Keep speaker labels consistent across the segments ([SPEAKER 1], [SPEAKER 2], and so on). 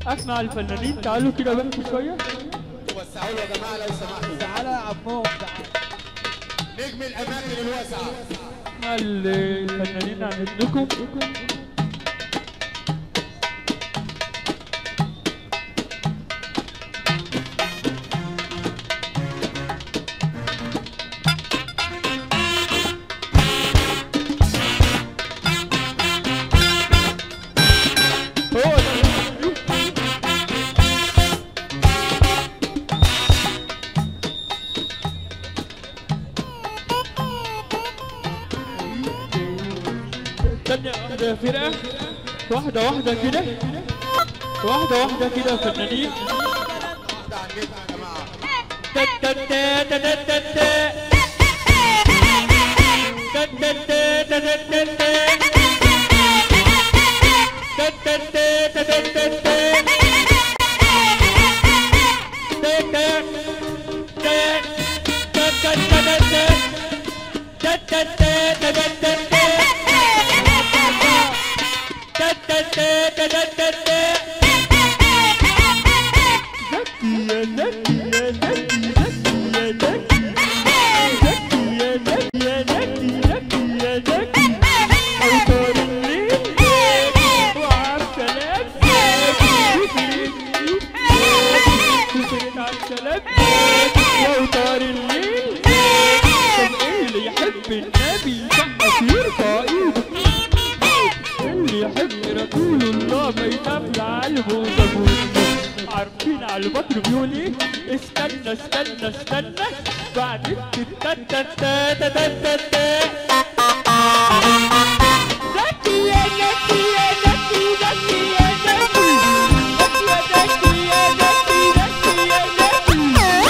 [SPEAKER 1] اسمع الفنانين تعالوا كده بس شويه
[SPEAKER 2] وسعوا له يا جماعه لو سمحتوا
[SPEAKER 3] تعالى يا عمو
[SPEAKER 2] نجم الاماكن الواسعه
[SPEAKER 1] اسمع الفنانين عن اذنكم هو ده. ثانية واحدة يا فرقة واحدة واحدة كده واحدة واحدة كده يا فنانين
[SPEAKER 2] واحده عن جد يا جماعه
[SPEAKER 1] تا تا تا تا تا تا تا. تا تا تا تا تا تا تا. تا تا تا تا تا تا تا. تا تا. تا. تا تا تا تا تا. تا تا تا تا تا تا تا. تا تا تا تا تا تا تا. زكي يا زكي يا زكي زكي يا زكي زكي يا زكي زكي يا زكي يا زكي أوتار الليل وعبد سلام كسرت عبد سلام يا أوتار الليل طب إيه اللي يحب النبي يسقف يرفع إيده اللي يحب رسول الله ما يتابع قلبه زبون عارفين على البطر بيقول ايه استنى استنى استنى بعد التتا تا تا تا تا تا زكي يا زكي يا زكي زكي يا زكي زكي يا زكي يا زكي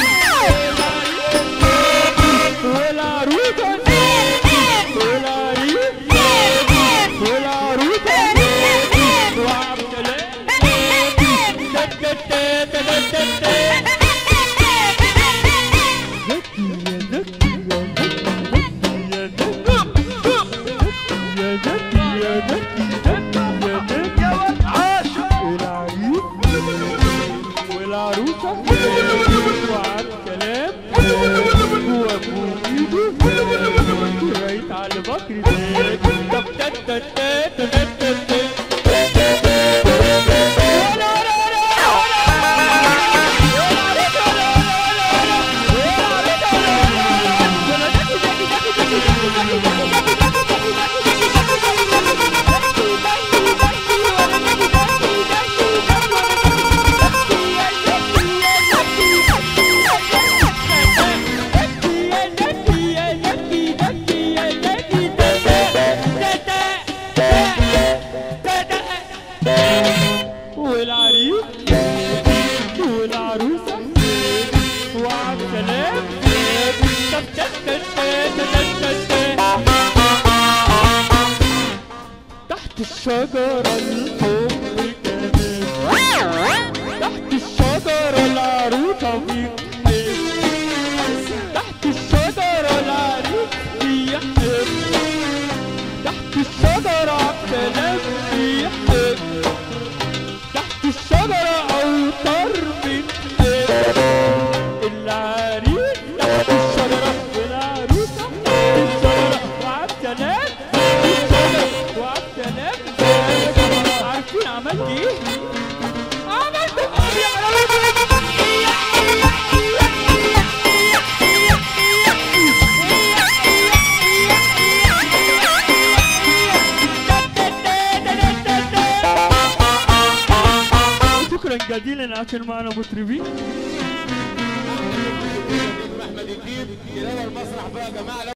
[SPEAKER 1] زكي يا زكي والعروسة والعريس والعروسة وعبد والعروسة وعبد سلام وابو ايده رايت على بكر طب تتا تتا تتا تتا والعريس والعروسة وعبد سلام طب تتا تتا تتا تحت الشجرة الحب كمان تحت الشجرة العروسة بيحب تحت الشجرة العريس بيحب تحت الشجرة عبد سلام بيحب تحت الشجرة أوتار بتحب العريس تحت الشجرة والعروسة تحت الشجرة وعبد سلام تحت الشجرة وعبد سلام عارفين عملت ايه؟ عملت شكرا جزيلا عشان معنا مطربين
[SPEAKER 2] احمد الدين ينور المسرح بقى يا جماعه